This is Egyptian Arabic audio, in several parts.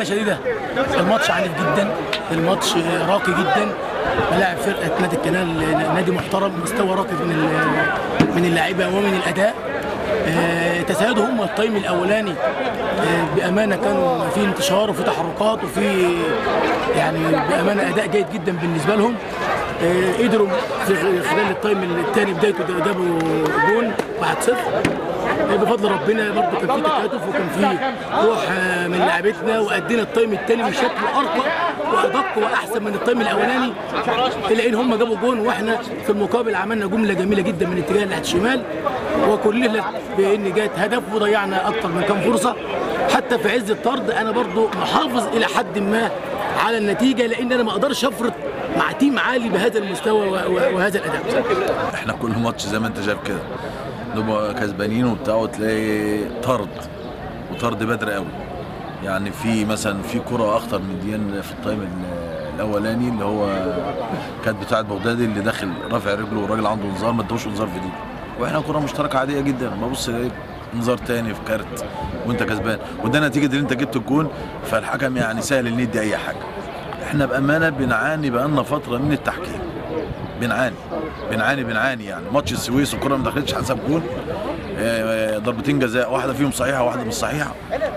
شديده الماتش عنيف جدا الماتش راقي جدا ملاعب فرقه نادي الكنال نادي محترم مستوى راقي من ال- من اللعيبه ومن الاداء آه، تساعدوا هم التايم الاولاني آه، بامانه كانوا في انتشار وفي تحركات وفي يعني بامانه اداء جيد جدا بالنسبه لهم آه، قدروا في خلال التايم الثاني بدايته ده جابوا جون 1-0 آه، بفضل ربنا برضه كان في تكاتف وكان في روح آه، من لعبتنا وادينا التايم الثاني بشكل ارقى وادق واحسن من التايم الاولاني الا ان هم جابوا جون واحنا في المقابل عملنا جمله جميله جدا من اتجاه ناحيه الشمال وكلها بان جات هدف وضيعنا اكتر من كام فرصه حتى في عز الطرد انا برضو محافظ الى حد ما على النتيجه لان انا ما اقدرش افرط مع تيم عالي بهذا المستوى و- و- وهذا الاداء احنا كل ماتش زي ما انت شايف كده نبقى كسبانين وبتاع وتلاقي طرد وطرد بدري قوي يعني في مثلا في كرة اخطر من دي في التايم ال- الاولاني اللي هو كانت بتاعت بغدادي اللي داخل رافع رجله والراجل عنده انذار ما ادوش انذار في دي واحنا كرة مشتركة عادية جدا ببص لقيت انذار تاني في كارت وانت كسبان وده نتيجة ان انت جبت الجون فالحكم يعني سهل ان يدي اي حاجة احنا بامانة بنعاني بقالنا فترة من التحكيم بنعاني بنعاني بنعاني يعني ماتش السويس الكره ما دخلتش حسب جول آه، ضربتين جزاء واحده فيهم صحيحه واحده مش صحيحه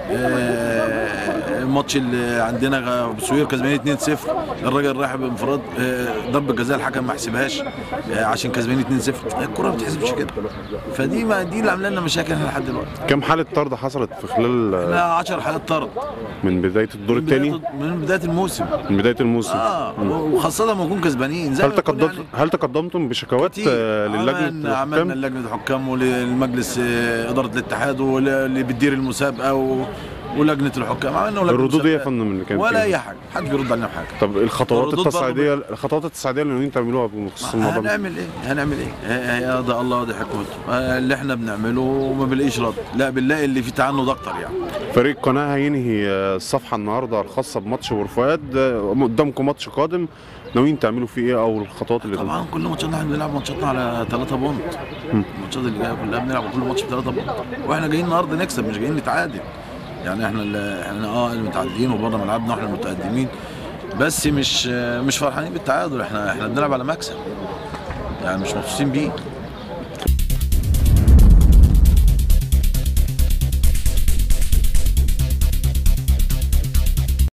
آه، الماتش اللي عندنا بسوير كسبانين 2-0 الراجل راح بانفراد آه، ضربه جزاء الحكم ما حسبهاش آه، عشان كسبانين 2-0 الكره ما بتحسبش كده فدي ما دي اللي عامله لنا مشاكل هنا لحد دلوقتي كم حالة طرد حصلت في خلال آه، لا 10 حالات طرد من بداية الدور من بداية- الثاني من بدايه الموسم من بداية الموسم اه وخاصه لما نكون كسبانين زي هل ما يكون تقدمت يعني هل تقدمتم بشكوات كتير. آه، عملنا للجنة عملنا الحكام لجنه حكام وللمجلس آه، اداره الاتحاد واللي بتدير المسابقه و... ولجنه الحكام عملنا لجنة الردود ايه يا مسابقات. فندم اللي كانت ولا فيها؟ اي حاجه حد بيرد علينا بحاجه طب الخطوات الردود برضه التصعيدية الخطوات التصعيدية اللي ناويين تعملوها بخصوص الموضوع ده هنعمل ايه هنعمل ايه هي هي ده الله دي حكمته آه، اللي احنا بنعمله ما بنلاقيش رد لا بنلاقي اللي فيه تعنت اكتر يعني فريق القناة هينهي آه، الصفحة النهاردة الخاصة بماتش بورفؤاد آه، قدامكم ماتش قادم ناويين تعملوا فيه ايه او الخطوات اللي طبعا كل ماتشاتنا احنا بنلعب ماتشاتنا على 3 بونت الماتشات اللي جايه كلها بنلعب كل ماتش ب 3 بونت واحنا جايين النهارده نكسب مش جايين نتعادل يعني احنا اللي احنا اه المتعادلين وبره ملعبنا واحنا المتقدمين بس مش مش فرحانين بالتعادل احنا احنا بنلعب على مكسب يعني مش مبسوطين بيه